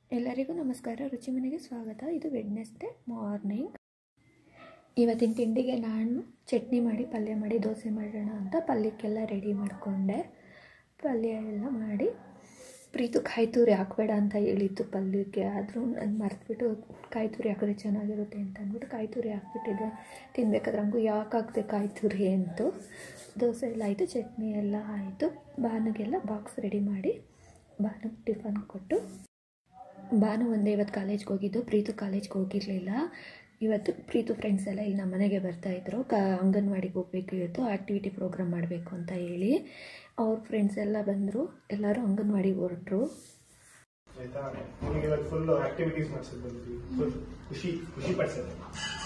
ಎಲ್ಲರಿಗೂ ನಮಸ್ಕಾರ ರುಚಿ ಮನೆಗೆ ಸ್ವಾಗತ ಇದು ವೆಡ್ನೆಸ್ಡೇ ಮಾರ್ನಿಂಗ್ ಇವತ್ತಿನ ತಿಂಡಿಗೆ ನಾನು ಚಟ್ನಿ ಮಾಡಿ ಪಲ್ಯ ಮಾಡಿ ದೋಸೆ ಮಾಡೋಣ ಅಂತ ಪಲ್ಯಕ್ಕೆಲ್ಲ ರೆಡಿ ಮಾಡಿಕೊಂಡೆ ಪಲ್ಯ ಎಲ್ಲ ಮಾಡಿ ಪ್ರೀತು ಕಾಯಿ ತುರಿ ಹಾಕಬೇಡ ಅಂತ ಹೇಳಿದ್ದು ಪಲ್ಯಕ್ಕೆ ಆದರೂ ನಾನು ಮರೆತುಬಿಟ್ಟು ಕಾಯಿ ತುರಿ ಹಾಕಿದ್ರೆ ಚೆನ್ನಾಗಿರುತ್ತೆ ಅಂತ ಅಂದ್ಬಿಟ್ಟು ಕಾಯಿ ತುರಿ ಹಾಕ್ಬಿಟ್ಟಿದ್ದೆ ತಿನ್ಬೇಕಾದ್ರೆ ಹಂಗೂ ಯಾಕೆ ಹಾಕ್ದೆ ಕಾಯಿ ತುರಿ ಅಂತು ದೋಸೆ ಎಲ್ಲ ಆಯಿತು ಚಟ್ನಿ ಎಲ್ಲ ಆಯಿತು ಭಾನುಗೆಲ್ಲ ಬಾಕ್ಸ್ ರೆಡಿ ಮಾಡಿ ಭಾನು ಟಿಫನ್ ಕೊಟ್ಟು ಭಾನು ಒಂದೇ ಇವತ್ತು ಕಾಲೇಜ್ಗೆ ಹೋಗಿದ್ದು ಪ್ರೀತು ಕಾಲೇಜ್ಗೆ ಹೋಗಿರಲಿಲ್ಲ ಇವತ್ತು ಪ್ರೀತು ಫ್ರೆಂಡ್ಸ್ ಎಲ್ಲ ಇಲ್ಲಿ ನಮ್ಮ ಮನೆಗೆ ಬರ್ತಾಯಿದ್ರು ಕ ಅಂಗನವಾಡಿಗೆ ಹೋಗ್ಬೇಕು ಇವತ್ತು ಆ್ಯಕ್ಟಿವಿಟಿ ಪ್ರೋಗ್ರಾಮ್ ಮಾಡಬೇಕು ಅಂತ ಹೇಳಿ ಅವ್ರ ಫ್ರೆಂಡ್ಸ್ ಎಲ್ಲ ಬಂದರು ಎಲ್ಲರೂ ಅಂಗನವಾಡಿಗೆ ಹೊರಟ್ರು ಆಯ್ತಾ ನಿಮಗೆ ಇವತ್ತು ಫುಲ್ ಆಕ್ಟಿವಿಟೀಸ್ ಮಾಡಿಸಿದ್ ಬಂದ್ವಿ ಫುಲ್ ಖುಷಿ ಖುಷಿ ಪಡಿಸೋದು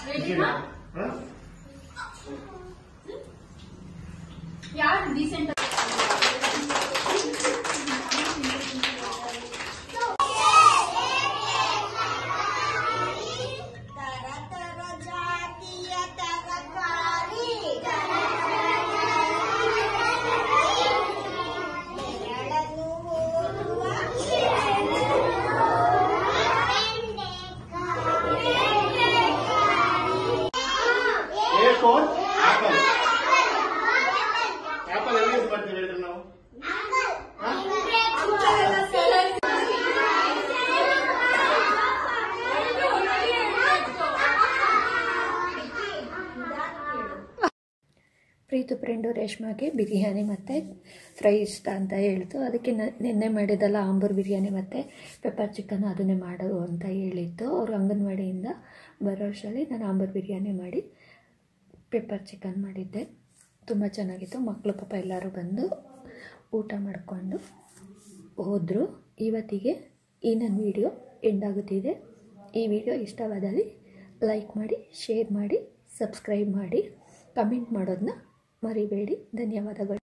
ಯಾರು ಡೀಸೆಂಟ್ ತರ ತರ ಜಾತಿಯ ತರಕಾರಿ ಬೆರಳನ್ನು ಹೋಲುವ ಏ ಫೋನ್ ಆಪಲ್ ಆಪಲ್ ಎಲ್ಲಿ ಯೂಸ್ ಮಾಡ್ತೀವಿ ಹೇಳ್ರಿ ನಾವು ಪ್ರೀತು ಫ್ರೆಂಡು ರೇಷ್ಮಾಗೆ ಬಿರಿಯಾನಿ ಮತ್ತು ಫ್ರೈ ಇಷ್ಟ ಅಂತ ಹೇಳ್ತು ಅದಕ್ಕೆ ನ- ನಿನ್ನೆ ಮಾಡಿದ್ದಲ್ಲ ಆಂಬೂರ್ ಬಿರಿಯಾನಿ ಮತ್ತು ಪೆಪ್ಪರ್ ಚಿಕನ್ ಅದನ್ನೇ ಮಾಡು ಅಂತ ಹೇಳಿತ್ತು ಅವರು ಅಂಗನವಾಡಿಯಿಂದ ಬರೋ ಅಷ್ಟರಲ್ಲಿ ನಾನು ಆಂಬೂರ್ ಬಿರಿಯಾನಿ ಮಾಡಿ ಪೆಪ್ಪರ್ ಚಿಕನ್ ಮಾಡಿದ್ದೆ ತುಂಬ ಚೆನ್ನಾಗಿತ್ತು ಮಕ್ಕಳು ಪಾಪ ಎಲ್ಲರೂ ಬಂದು ಊಟ ಮಾಡಿಕೊಂಡು ಹೋದರು ಇವತ್ತಿಗೆ ಈ ನನ್ನ ವಿಡಿಯೋ ಎಂಡಾಗುತ್ತಿದೆ ಈ ವಿಡಿಯೋ ಇಷ್ಟವಾದಲ್ಲಿ ಲೈಕ್ ಮಾಡಿ ಶೇರ್ ಮಾಡಿ ಸಬ್ಸ್ಕ್ರೈಬ್ ಮಾಡಿ ಕಮೆಂಟ್ ಮಾಡೋದನ್ನ ಮರಿಬೇಡಿ ಧನ್ಯವಾದಗಳು